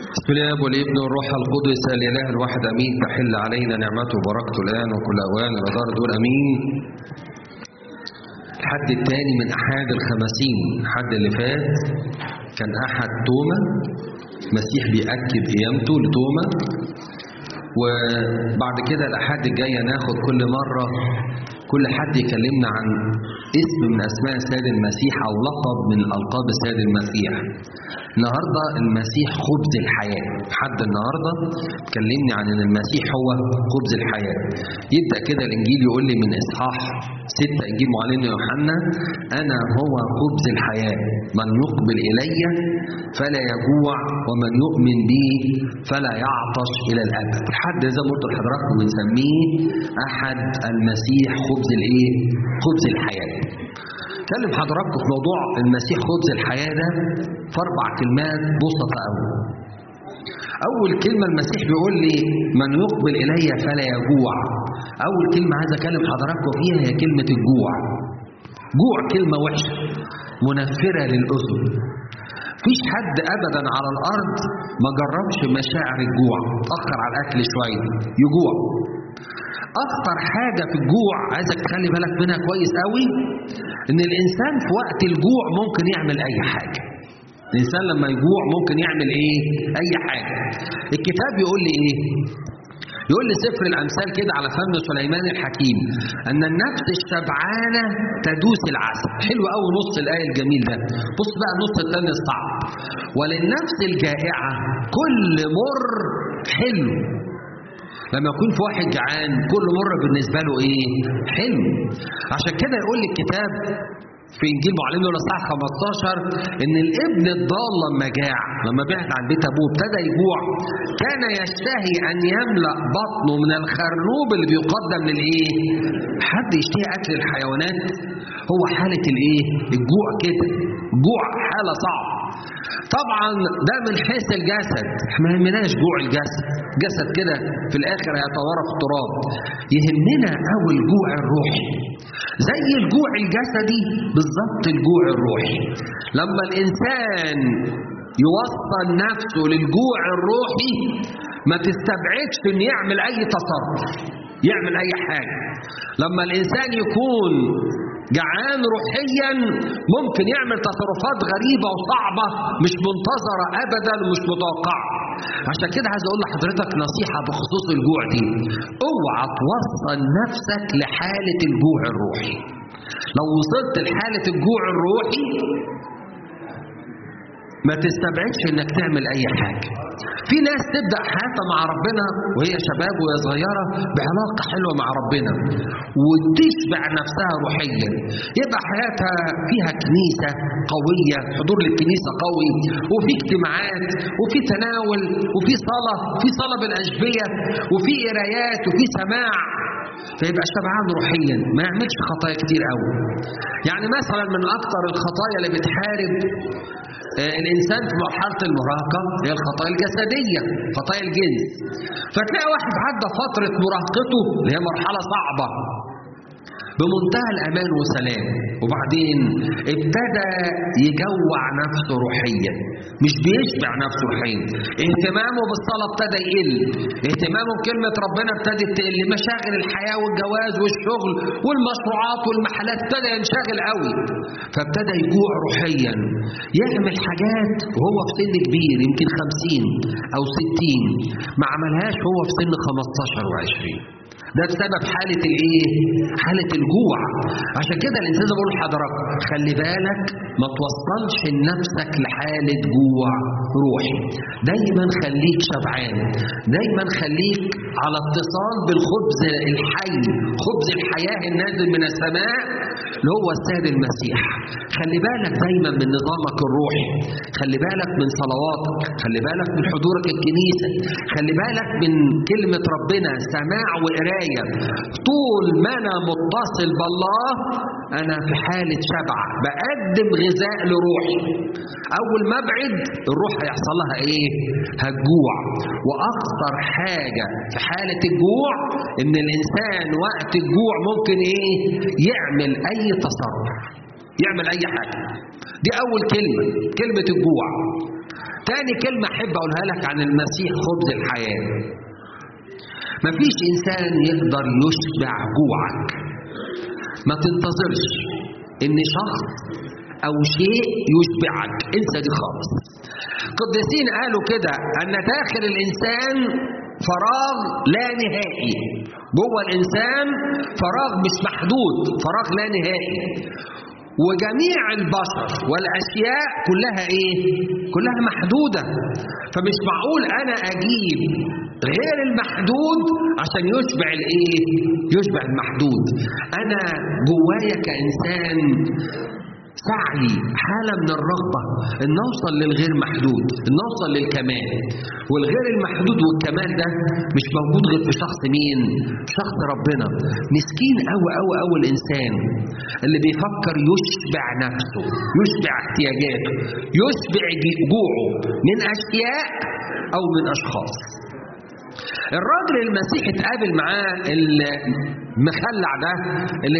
بسم الله والابن والروح القدس الاله الواحد امين تحل علينا نعمته وبركته الان وكل اوان الادار دول امين الحد الثاني من احد الخمسين الحد اللي فات كان احد توما المسيح بيأكد قيامته لتوما وبعد كده الاحد الجايه ناخد كل مره كل حد يكلمنا عن اسم من اسماء السيد المسيح او لقب من القاب السيد المسيح النهارده المسيح خبز الحياه حد النهارده كلمني عن ان المسيح هو خبز الحياه يبدا كده الانجيل يقول لي من اصحاح ستة انجيل معلن يوحنا انا هو خبز الحياه من يقبل الي فلا يجوع ومن يؤمن بي فلا يعطش الى الابد الحد زي ما قلت لحضراتكم بنسميه احد المسيح خبز الايه خبز الحياه كلم حضراتكم في موضوع المسيح خبز الحياه ده في اربع كلمات بسطة قوي اول كلمه المسيح بيقول لي من يقبل الي فلا يجوع اول كلمه عايز اكلم حضراتكم فيها هي كلمه الجوع جوع كلمه وحشه منفره للاذن مفيش حد ابدا على الارض ما جربش مشاعر الجوع اتاخر على الاكل شويه يجوع اخطر حاجه في الجوع عايزك تخلي بالك منها كويس قوي ان الانسان في وقت الجوع ممكن يعمل اي حاجه الانسان لما يجوع ممكن يعمل ايه اي حاجه الكتاب يقول لي ايه يقول لي سفر الامثال كده على فم سليمان الحكيم ان النفس الشبعانه تدوس العسل حلو قوي نص الايه الجميل ده بص بقى النص الثاني الصعب وللنفس الجائعه كل مر حلو لما يكون في واحد جعان كل مره بالنسبه له ايه حلو عشان كده يقول لي الكتاب في انجيل معلم له الاصحاح 15 ان الابن الضال لما جاع لما بعد عن بيت ابوه ابتدى يجوع كان يشتهي ان يملا بطنه من الخرنوب اللي بيقدم للايه؟ حد يشتهي اكل الحيوانات هو حاله الايه؟ الجوع كده جوع حاله صعبه طبعا ده من حيث الجسد ما يهمناش جوع الجسد جسد كده في الاخر هيتوارى في التراب يهمنا قوي الجوع الروحي زي الجوع الجسدي بالظبط الجوع الروحي لما الانسان يوصل نفسه للجوع الروحي ما تستبعدش ان يعمل اي تصرف يعمل اي حاجه لما الانسان يكون جعان روحيا ممكن يعمل تصرفات غريبة وصعبة مش منتظرة أبدا ومش متوقعة عشان كده عايز أقول لحضرتك نصيحة بخصوص الجوع دي اوعى توصل نفسك لحالة الجوع الروحي لو وصلت لحالة الجوع الروحي ما تستبعدش انك تعمل اي حاجة في ناس تبدأ حياتها مع ربنا وهي شباب وهي صغيرة بعلاقة حلوة مع ربنا وتشبع نفسها روحيا يبقى حياتها فيها كنيسة قوية حضور للكنيسة قوي وفي اجتماعات وفي تناول وفي صلاة في صلاة بالأشبية وفي قرايات وفي سماع فيبقى شبعان روحيا ما يعملش خطايا كتير قوي يعني مثلا من اكتر الخطايا اللي بتحارب الانسان في مرحله المراهقه هي الخطايا الجسديه خطايا الجنس فتلاقي واحد عدى فتره مراهقته اللي هي مرحله صعبه بمنتهى الامان والسلام وبعدين ابتدى يجوع نفسه روحيا مش بيشبع نفسه روحيا اهتمامه بالصلاه ابتدى يقل اهتمامه بكلمه ربنا ابتدت تقل مشاغل الحياه والجواز والشغل والمشروعات والمحلات ابتدى ينشغل قوي فابتدى يجوع روحيا يعمل حاجات وهو في سن كبير يمكن 50 او 60 ما عملهاش هو في سن 15 و20 ده بسبب حالة الايه؟ حالة الجوع عشان كده الانسان زي ما بقول لحضرتك خلي بالك ما توصلش نفسك لحالة جوع روحي دايما خليك شبعان دايما خليك على اتصال بالخبز الحي خبز الحياة النازل من السماء اللي هو السيد المسيح خلي بالك دايما من نظامك الروحي خلي بالك من صلواتك خلي بالك من حضورك الكنيسة خلي بالك من كلمة ربنا سماع وقراية طول ما أنا متصل بالله أنا في حالة شبع بقدم غذاء لروحي أول ما أبعد الروح هيحصل لها إيه؟ هتجوع وأخطر حاجة في حالة الجوع إن الإنسان وقت الجوع ممكن إيه؟ يعمل أي تصرف يعمل أي حاجة دي أول كلمة كلمة الجوع تاني كلمة أحب أقولها لك عن المسيح خبز الحياة مفيش إنسان يقدر يشبع جوعك ما تنتظرش إن شخص أو شيء يشبعك انسى دي خالص قديسين قالوا كده أن داخل الإنسان فراغ لا نهائي جوه الإنسان فراغ مش محدود فراغ لا نهائي وجميع البشر والاشياء كلها ايه كلها محدوده فمش معقول انا اجيب غير المحدود عشان يشبع الايه يشبع المحدود انا جوايا كانسان سعي حالة من الرغبة ان نوصل للغير محدود ان نوصل للكمال والغير المحدود والكمال ده مش موجود غير في شخص مين في شخص ربنا مسكين قوي قوي قوي الانسان اللي بيفكر يشبع نفسه يشبع احتياجاته يشبع جوعه من اشياء او من اشخاص الراجل المسيحي اتقابل معاه المخلع ده اللي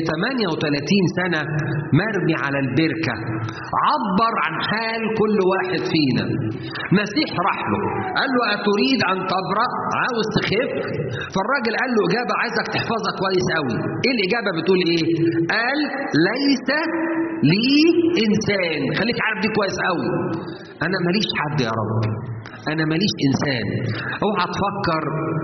38 سنة مرمي على البركة عبر عن حال كل واحد فينا مسيح راح له قال له أتريد أن تبرأ عاوز تخف فالراجل قال له إجابة عايزك تحفظها كويس قوي إيه الإجابة بتقول إيه قال ليس لي إنسان خليك عارف دي كويس قوي أنا ماليش حد يا رب انا ماليش انسان اوعى تفكر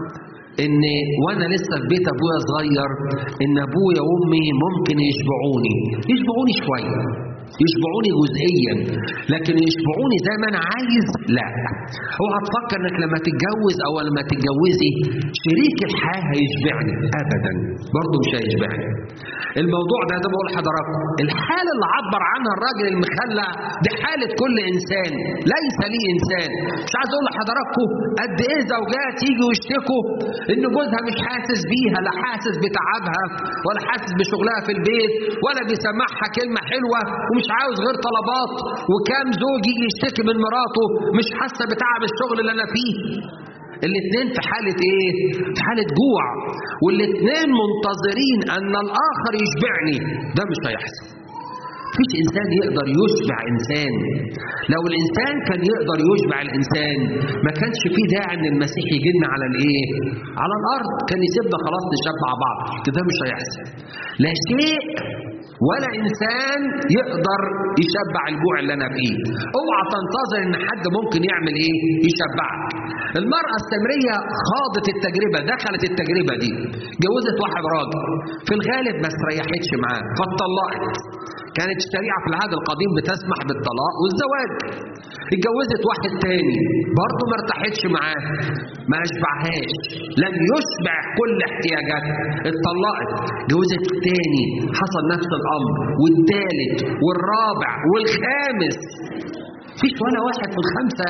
ان وانا لسه في بيت ابويا صغير ان ابويا وامي ممكن يشبعوني يشبعوني شويه يشبعوني جزئيا لكن يشبعوني زي ما انا عايز لا اوعى تفكر انك لما تتجوز او لما تتجوزي شريك الحياه هيشبعني ابدا برضه مش هيشبعني الموضوع ده ده بقول لحضراتكم الحاله اللي عبر عنها الراجل المخلع دي حاله كل انسان ليس لي انسان مش عايز اقول لحضراتكم قد ايه زوجات يجوا يشتكوا ان جوزها مش حاسس بيها لا حاسس بتعبها ولا حاسس بشغلها في البيت ولا بيسمعها كلمه حلوه ومش عاوز غير طلبات وكام زوج يجي يشتكي من مراته مش حاسه بتعب الشغل اللي انا فيه الاثنين في حالة ايه؟ في حالة جوع والاثنين منتظرين ان الاخر يشبعني ده مش هيحصل مفيش انسان يقدر يشبع انسان لو الانسان كان يقدر يشبع الانسان ما كانش فيه داعي ان المسيح يجي لنا على الايه على الارض كان يسيبنا خلاص نشبع بعض كده مش هيحصل لا شيء ولا انسان يقدر يشبع الجوع اللي انا فيه اوعى تنتظر ان حد ممكن يعمل ايه يشبعك المرأة السامرية خاضت التجربة دخلت التجربة دي جوزت واحد راجل في الغالب ما استريحتش معاه فاتطلقت كانت الشريعة في العهد القديم بتسمح بالطلاق والزواج اتجوزت واحد تاني برضه ما ارتاحتش معاه ما اشبعهاش لم يشبع كل احتياجاتها اتطلقت جوزت تاني حصل نفس الامر والتالت والرابع والخامس فيش ولا واحد في الخمسه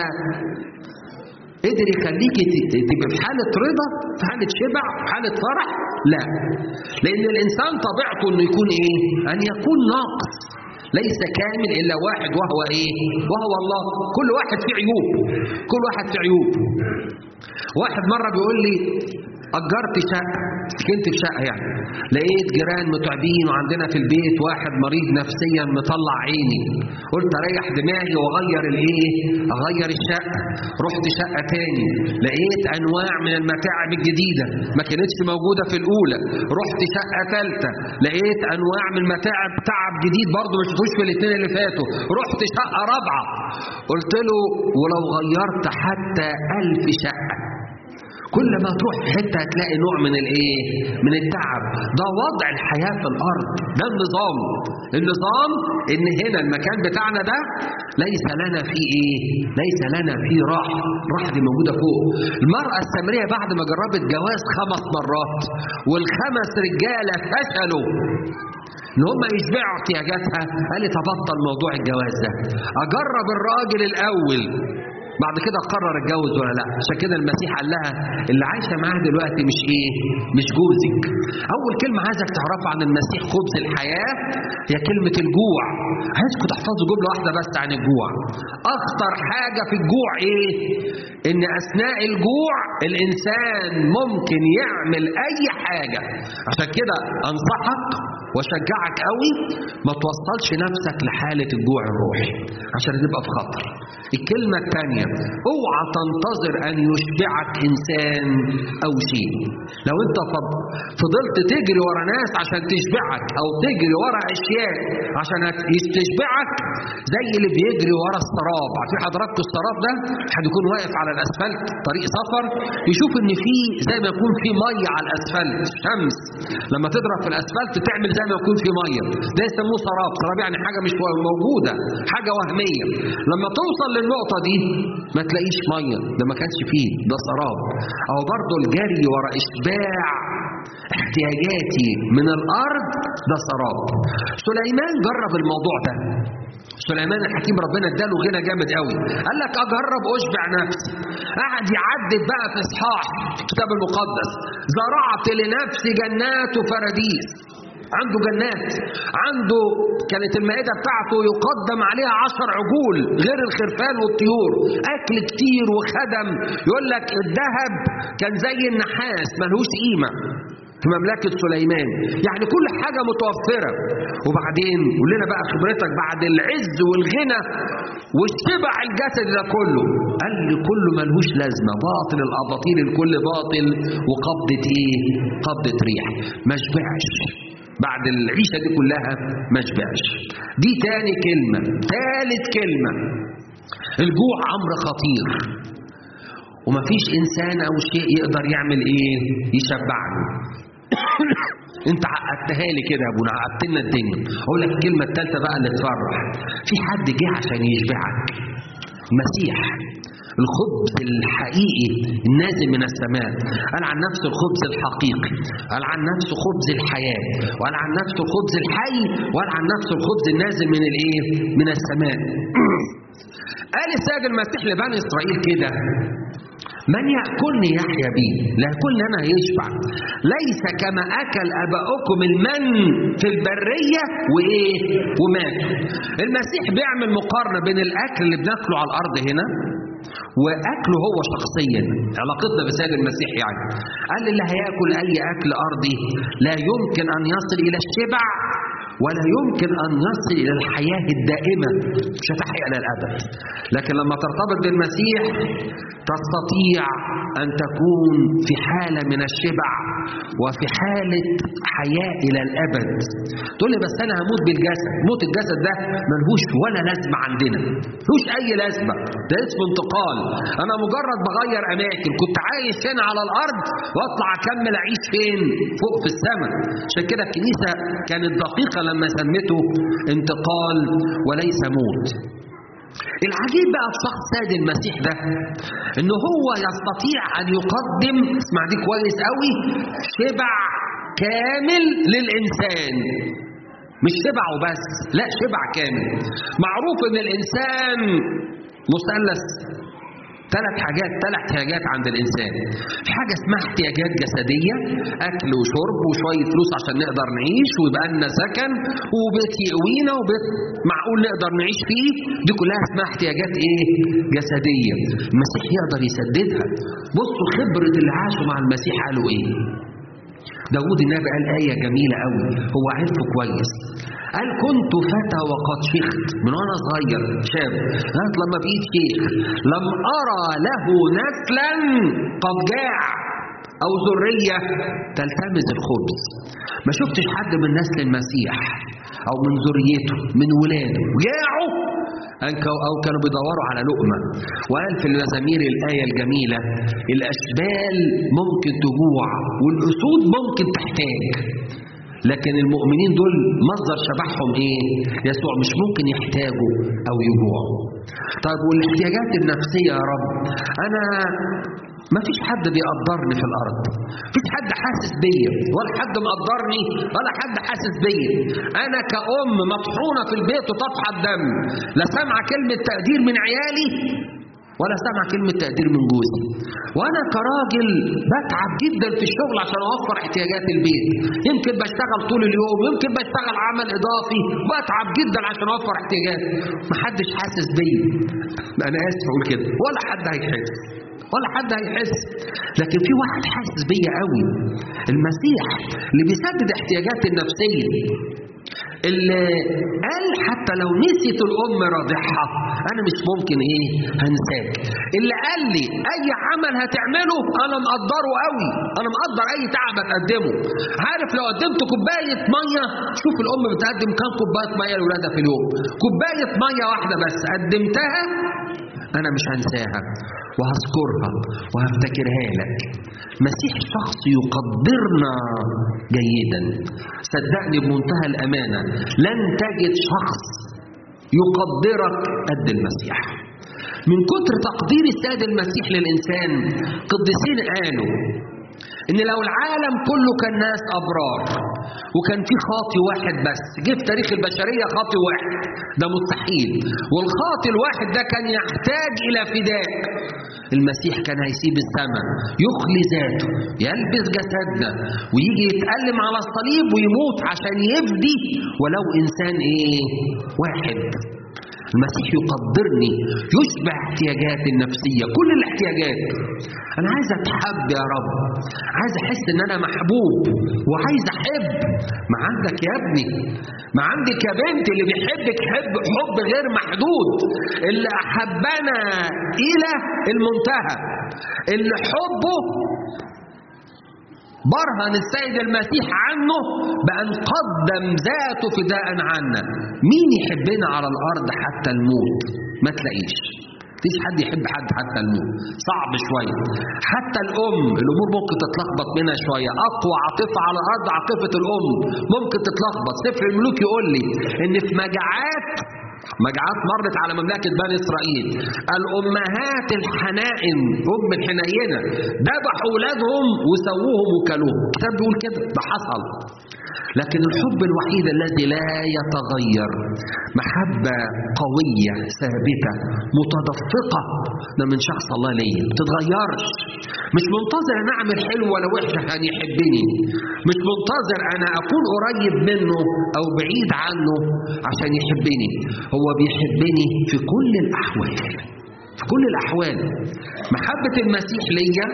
قدر يخليك تبقى في حالة رضا في حالة شبع في حالة فرح لا لأن الإنسان طبيعته أنه يكون إيه أن يكون ناقص ليس كامل إلا واحد وهو إيه وهو الله كل واحد فيه عيوب كل واحد فيه عيوب واحد مرة بيقول لي أجرت شقة سكنت في شقة يعني لقيت جيران متعبين وعندنا في البيت واحد مريض نفسيا مطلع عيني قلت أريح دماغي وأغير الإيه؟ أغير الشقة رحت شقة تاني لقيت أنواع من المتاعب الجديدة ما كانتش موجودة في الأولى رحت شقة ثالثة لقيت أنواع من المتاعب تعب جديد برضه ما شفتوش في الاثنين اللي فاتوا رحت شقة رابعة قلت له ولو غيرت حتى ألف شقة كل ما تروح في حته هتلاقي نوع من الايه؟ من التعب، ده وضع الحياه في الارض، ده النظام. النظام ان هنا المكان بتاعنا ده ليس لنا فيه ايه؟ ليس لنا فيه راحه، الراحه دي موجوده فوق. المراه السامريه بعد ما جربت جواز خمس مرات والخمس رجاله فشلوا ان هم يشبعوا احتياجاتها قالت ابطل موضوع الجواز ده اجرب الراجل الاول بعد كده قرر اتجوز ولا لا عشان كده المسيح قال لها اللي عايشه معاه دلوقتي مش ايه مش جوزك اول كلمه عايزك تعرفها عن المسيح خبز الحياه هي كلمه الجوع عايزكم تحفظوا جمله واحده بس عن الجوع اخطر حاجه في الجوع ايه ان اثناء الجوع الانسان ممكن يعمل اي حاجه عشان كده انصحك واشجعك قوي ما توصلش نفسك لحاله الجوع الروحي عشان تبقى في خطر الكلمه الثانيه اوعى تنتظر ان يشبعك انسان او شيء لو انت فض- فضلت تجري ورا ناس عشان تشبعك او تجري ورا اشياء عشان هت- تشبعك زي اللي بيجري ورا السراب عارفين حضراتكم السراب ده حد يكون واقف على الاسفلت طريق سفر يشوف ان في زي ما يكون في ميه على الاسفلت شمس لما تضرب في الاسفلت تعمل زي ما يكون في ميه ده يسموه سراب سراب يعني حاجه مش موجوده حاجه وهميه لما توصل للنقطه دي ما تلاقيش ميه ده ما كانش فيه ده سراب او برضه الجري ورا اشباع احتياجاتي من الارض ده سراب سليمان جرب الموضوع ده سليمان الحكيم ربنا اداله غنى جامد قوي قال لك اجرب اشبع نفسي قعد يعدد بقى في اصحاح في الكتاب المقدس زرعت لنفسي جنات وفراديس عنده جنات عنده كانت المائدة بتاعته يقدم عليها عشر عجول غير الخرفان والطيور أكل كتير وخدم يقول لك الذهب كان زي النحاس ملهوش قيمة في مملكة سليمان يعني كل حاجة متوفرة وبعدين قول لنا بقى خبرتك بعد العز والغنى والشبع الجسد ده كله قال لي كله ملهوش لازمة باطل الأباطيل الكل باطل وقبضة إيه قبضة ريح ما شبعش بعد العيشة دي كلها ما شبعش دي تاني كلمة تالت كلمة الجوع أمر خطير ومفيش إنسان أو شيء يقدر يعمل إيه يشبعني انت عقدتها لي كده يا ابونا عقدت لنا الدنيا اقول لك الكلمه الثالثه بقى اللي تفرح في حد جه عشان يشبعك المسيح الخبز الحقيقي النازل من السماء قال عن نفسه الخبز الحقيقي قال عن نفسه خبز الحياة وقال عن نفسه الخبز الحي وقال عن نفسه الخبز النازل من الايه من السماء قال السيد المسيح لبني اسرائيل كده من يأكلني يحيا بي لا يأكلني أنا يشبع ليس كما أكل أباؤكم المن في البرية وإيه وماتوا المسيح بيعمل مقارنة بين الأكل اللي بناكله على الأرض هنا واكله هو شخصيا علاقتنا بسيد المسيح يعني قال اللي هياكل اي اكل ارضي لا يمكن ان يصل الى الشبع ولا يمكن ان يصل الى الحياه الدائمه مش هتحيا الى الابد لكن لما ترتبط بالمسيح تستطيع ان تكون في حاله من الشبع وفي حاله حياه الى الابد تقول لي بس انا هموت بالجسد موت الجسد ده ملهوش ولا لازمه عندنا ملوش اي لازمه ده اسمه انتقال انا مجرد بغير اماكن كنت عايش هنا على الارض واطلع اكمل اعيش فين فوق في السماء عشان كده الكنيسه كانت دقيقه لما سمته انتقال وليس موت العجيب بقى في شخص سيد المسيح ده ان هو يستطيع ان يقدم اسمع دي كويس قوي شبع كامل للانسان مش شبع وبس لا شبع كامل معروف ان الانسان مثلث ثلاث حاجات ثلاث احتياجات عند الانسان في حاجه اسمها احتياجات جسديه اكل وشرب وشويه فلوس عشان نقدر نعيش ويبقى لنا سكن وبيت يقوينا وبيت معقول نقدر نعيش فيه دي كلها اسمها احتياجات ايه جسديه المسيح يقدر يسددها بصوا خبره اللي عاشوا مع المسيح قالوا ايه داود النبي قال آية جميلة قوي هو عرفه كويس قال كنت فتى وقد شخت من وانا صغير شاب لغايه لما بقيت شيخ لم ارى له نسلا قد جاع او ذريه تلتمس الخبز ما شفتش حد من نسل المسيح او من ذريته من ولاده جاعوا او كانوا بيدوروا على لقمه وقال في المزامير الايه الجميله الاشبال ممكن تجوع والاسود ممكن تحتاج لكن المؤمنين دول مصدر شبعهم ايه يسوع مش ممكن يحتاجوا او يجوعوا طيب والاحتياجات النفسيه يا رب انا ما فيش حد بيقدرني في الارض فيش حد حاسس بيا ولا حد مقدرني ولا حد حاسس بيا انا كأم مطحونه في البيت وطفحه الدم لا سامعه كلمه تقدير من عيالي ولا سامع كلمة تقدير من جوزي وأنا كراجل بتعب جدا في الشغل عشان أوفر احتياجات البيت يمكن بشتغل طول اليوم يمكن بشتغل عمل إضافي بتعب جدا عشان أوفر احتياجات محدش حاسس بيا أنا آسف أقول كده ولا حد هيحس ولا حد هيحس لكن في واحد حاسس بيا قوي المسيح اللي بيسدد احتياجاتي النفسيه اللي قال حتى لو نسيت الام راضعها انا مش ممكن ايه هنساك اللي قال لي اي عمل هتعمله انا مقدره قوي انا مقدر اي تعب هتقدمه عارف لو قدمت كوبايه ميه شوف الام بتقدم كام كوبايه ميه لاولادها في اليوم كوبايه ميه واحده بس قدمتها انا مش هنساها وهذكرها وهفتكرها لك مسيح شخص يقدرنا جيدا صدقني بمنتهى الامانه لن تجد شخص يقدرك قد المسيح من كتر تقدير السيد المسيح للانسان قديسين قالوا ان لو العالم كله كان ناس ابرار وكان في خاطي واحد بس جه في تاريخ البشريه خاطي واحد ده مستحيل والخاطي الواحد ده كان يحتاج الى فداء المسيح كان هيسيب السماء يخلي ذاته يلبس جسدنا ويجي يتألم على الصليب ويموت عشان يفدي ولو انسان ايه واحد المسيح يقدرني يشبع احتياجاتي النفسية كل الاحتياجات أنا عايز أتحب يا رب عايز أحس إن أنا محبوب وعايز أحب ما عندك يا ابني ما عندك يا بنتي اللي بيحبك حب حب غير محدود اللي أحبنا إلى المنتهى اللي حبه برهن السيد المسيح عنه بأن قدم ذاته فداء عنا مين يحبنا على الأرض حتى الموت ما تلاقيش مفيش حد يحب حد حتى الموت صعب شوية حتى الأم الأمور ممكن تتلخبط منها شوية أقوى عاطفة على الأرض عاطفة الأم ممكن تتلخبط سفر الملوك يقول لي إن في مجاعات مجاعات مرت على مملكة بني إسرائيل الأمهات الحنائن أم الحنينة ذبحوا أولادهم وسووهم وكلوهم الكتاب بيقول كده ده حصل لكن الحب الوحيد الذي لا يتغير محبة قوية ثابتة متدفقة ده من شخص الله ليا ما تتغيرش مش منتظر انا اعمل حلو ولا وحش عشان يحبني مش منتظر انا اكون قريب منه او بعيد عنه عشان يحبني هو بيحبني في كل الاحوال في كل الاحوال محبة المسيح ليا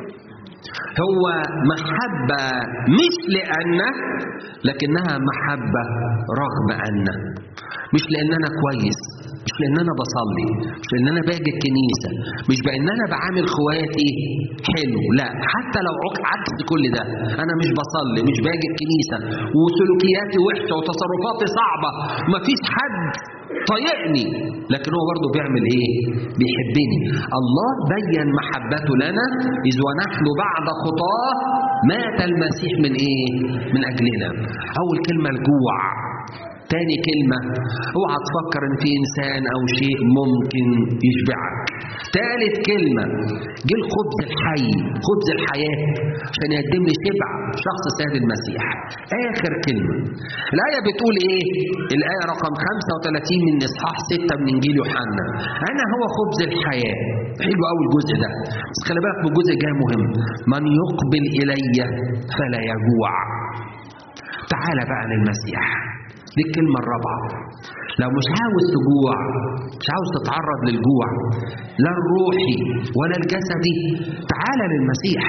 هو محبة مش لأن لكنها محبة رغم أن مش لأن أنا كويس مش لأن أنا بصلي مش لأن أنا باجي الكنيسة مش بأن أنا بعامل خواتي حلو لا حتى لو عكس كل ده أنا مش بصلي مش باجي الكنيسة وسلوكياتي وحشة وتصرفاتي صعبة ومفيش حد طايقني لكن هو برضه بيعمل ايه بيحبني الله بين محبته لنا اذ ونحن بعد خطاه مات المسيح من ايه من اجلنا اول كلمه الجوع تاني كلمة اوعى تفكر ان في انسان او شيء ممكن يشبعك تالت كلمة جه الخبز الحي خبز الحياة عشان يقدم لي شبع شخص سيد المسيح اخر كلمة الآية بتقول ايه الآية رقم 35 من اصحاح 6 من انجيل يوحنا انا هو خبز الحياة حلو قوي الجزء ده بس خلي بالك من الجزء الجاي مهم من يقبل الي فلا يجوع تعالى بقى للمسيح دي الكلمة الرابعة لو مش عاوز تجوع مش عاوز تتعرض للجوع لا الروحي ولا الجسدي تعالى للمسيح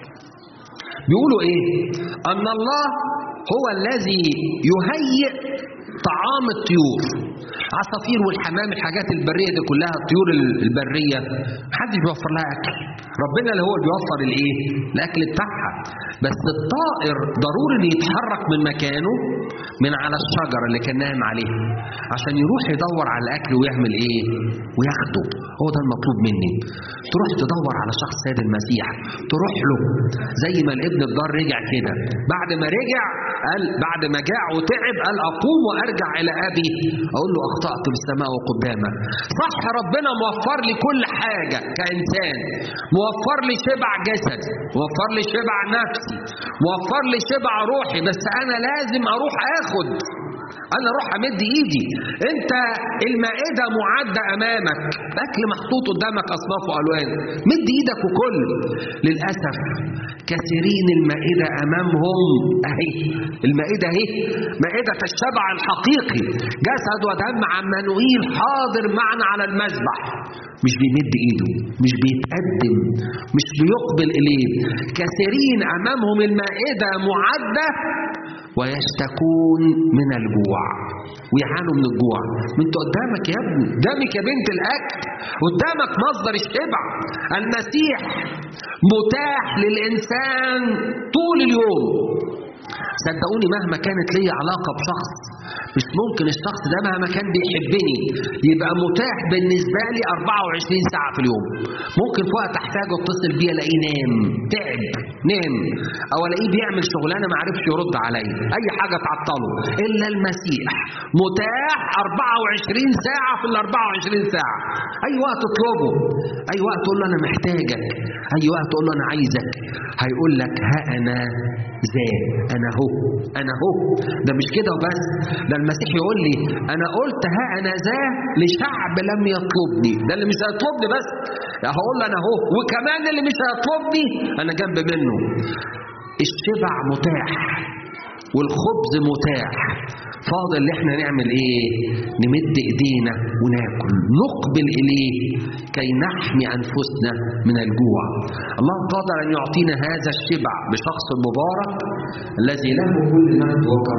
بيقولوا ايه ان الله هو الذي يهيئ طعام الطيور عصافير والحمام الحاجات البريه دي كلها الطيور البريه محدش بيوفر لها اكل ربنا اللي هو بيوفر الايه الاكل بتاعها بس الطائر ضروري ان يتحرك من مكانه من على الشجره اللي كان نايم عليها عشان يروح يدور على الاكل ويعمل ايه وياخده هو ده المطلوب مني تروح تدور على شخص سيد المسيح تروح له زي ما الابن الضار رجع كده بعد ما رجع قال بعد ما جاع وتعب قال اقوم وارجع الى ابي اقول له اخطات بالسماء وقدامك صح ربنا موفر لي كل حاجه كانسان موفر لي شبع جسد موفر لي شبع نفسي موفر لي شبع روحي بس انا لازم اروح اخد انا اروح امد ايدي انت المائده معده امامك اكل محطوط قدامك اصناف والوان مد ايدك وكل للاسف كثيرين المائده امامهم اهي المائده اهي مائده الشبع الحقيقي جسد ودم عمانوئيل حاضر معنا على المذبح مش بيمد ايده مش بيتقدم مش بيقبل اليه كثيرين امامهم المائده معده ويشتكون من الجوع ويعانوا من الجوع ما انت قدامك يا ابني قدامك يا بنت الاكل قدامك مصدر الشبع المسيح متاح للانسان طول اليوم صدقوني مهما كانت لي علاقة بشخص مش ممكن الشخص ده مهما كان بيحبني يبقى متاح بالنسبة لي 24 ساعة في اليوم ممكن في وقت احتاجه اتصل بيه الاقيه نام تعب نام او الاقيه بيعمل شغلانة ما عرفش يرد عليا اي حاجة تعطله الا المسيح متاح 24 ساعة في ال 24 ساعة اي وقت اطلبه اي وقت تقول له انا محتاجك اي وقت تقول له انا عايزك هيقول لك ها انا ذا انا هو انا هو ده مش كده وبس ده المسيح يقول لي انا قلت ها انا ذا لشعب لم يطلبني ده اللي مش هيطلبني بس هقول له انا هو وكمان اللي مش هيطلبني انا جنب منه الشبع متاح والخبز متاح فاضل اللي احنا نعمل ايه نمد ايدينا وناكل نقبل اليه كي نحمي انفسنا من الجوع الله قادر ان يعطينا هذا الشبع بشخص مبارك الذي له كل مجد وكرم